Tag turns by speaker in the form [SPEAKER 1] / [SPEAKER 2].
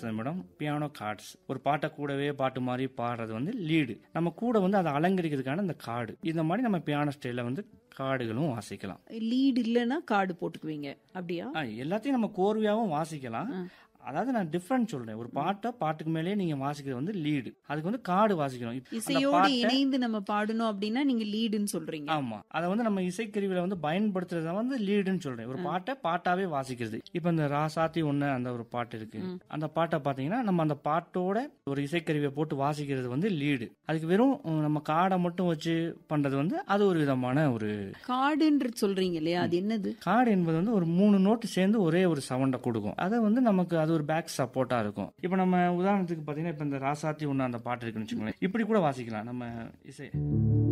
[SPEAKER 1] பேசுறது madam piano cards ஒரு பாட்டை கூடவே பாட்டு மாதிரி பாடுறது வந்து லீடு நம்ம கூட வந்து அதை அலங்கரிக்கிறதுக்கான இந்த கார்டு இந்த மாதிரி நம்ம பியானோ ஸ்டைல வந்து கார்டுகளும் வாசிக்கலாம்
[SPEAKER 2] லீடு இல்லைன்னா கார்டு போட்டுக்குவீங்க அப்படியா
[SPEAKER 1] ஆ, எல்லாத்தையும் நம்ம கோர்வையாவும் வாசிக்கலாம் அதாவது நான் டிஃப்ரெண்ட் சொல்றேன் ஒரு பாட்டை பாட்டுக்கு மேலேயே நீங்க வாசிக்கிறது வந்து லீடு அதுக்கு வந்து கார்டு வாசிக்கணும் இப்ப அந்த
[SPEAKER 2] இசையோடு
[SPEAKER 1] பாட்டை-
[SPEAKER 2] இணைந்து நம்ம பாடணும் அப்படின்னா நீங்க லீடுன்னு சொல்றீங்க
[SPEAKER 1] ஆமா அதை வந்து நம்ம இசைக்கருவியில வந்து பயன்படுத்துறத வந்து லீடுன்னு சொல்றேன் ஒரு பாட்டை பாட்டாவே வாசிக்கிறது இப்ப இந்த ராசாத்தி ஒண்ணு அந்த ஒரு பாட்டு இருக்கு அந்த பாட்டை பாத்தீங்கன்னா நம்ம அந்த பாட்டோட ஒரு இசைக்கருவியை போட்டு வாசிக்கிறது வந்து லீடு அதுக்கு வெறும் உம், நம்ம காடை மட்டும் வச்சு பண்றது வந்து அது ஒரு விதமான ஒரு
[SPEAKER 2] கார்டுன்ற சொல்றீங்க இல்லையா அது என்னது
[SPEAKER 1] கார்டு என்பது வந்து ஒரு மூணு நோட்டு சேர்ந்து ஒரே ஒரு சவுண்டை கொடுக்கும் அதை வந்து நமக்கு அது ஒரு பேக் சப்போர்ட்டா இருக்கும் இப்போ நம்ம உதாரணத்துக்கு பாத்தீங்கன்னா இப்ப இந்த ராசாத்தி ஒண்ணு அந்த பாட்டு இருக்குன்னு வச்சுக்கோங்களேன் இப்படி கூட வாசிக்கலாம் நம்ம இசை